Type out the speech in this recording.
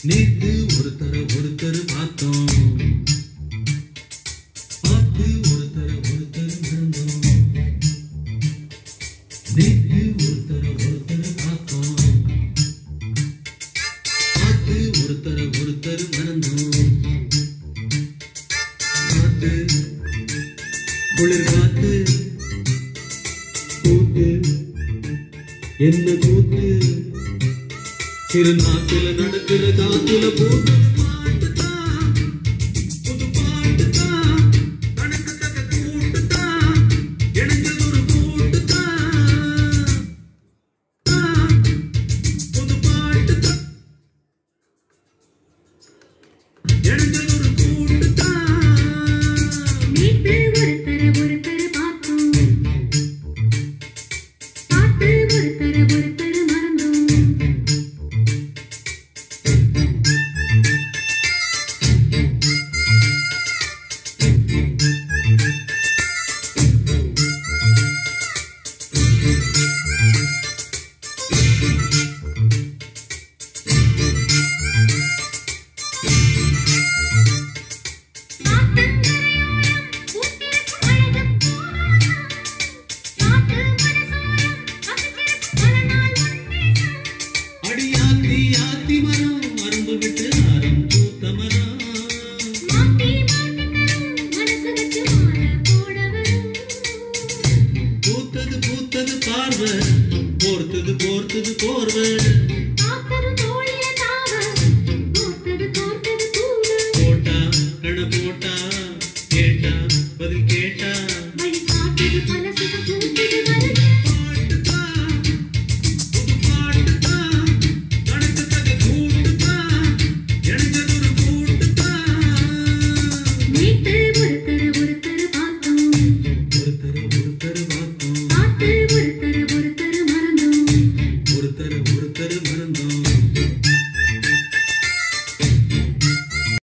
நேத்து ஒருத்தர ஒருத்தர் பார்த்தோம் பார்த்து ஒருத்தர ஒருத்தர் மறந்தோம் நேத்து ஒருத்தர ஒருத்தர் பார்த்தோம் பார்த்து ஒருத்தர ஒருத்தர் மறந்தோம் காத்து குளிர் காத்து கூத்து என்ன கூத்து சிறு நாட்டுல நடக்கிற காத்துல போட்டு பாட்டுதான் புது பாட்டுதான் கணக்கத்தக்க கூட்டுதான் இணைஞ்சது ஒரு கூட்டுதான் புது பாட்டுதான் இணைஞ்சது ஒரு கூட்டுதான் நேத்து ஒருத்தர ஒருத்தர் பார்த்தோம் பார்த்து ஒருத்தர ஒருத்தர் மறந்தோம் ஆத்தங்கரையோரம் பூத்திருக்கும் அழகுப் பூவாசம். காட்டு மனசோரம் பசிச்சிருக்கும் பல நாள் உன்னேசம். அடியாத்தி ஆத்தி மரம் அரும்பு விட்டு அறம் பூத்த மரம் மாத்தி மாத்தி தரும் மனசு வச்சு மாலை போட வரும். பூத்தது பூத்தது பார்வை போர்த்தது போர்த்தது போர்வை காத்தது தோளில தாவ, கோர்த்தது கோர்த்தது பூவு. போட்டா கண போட்டா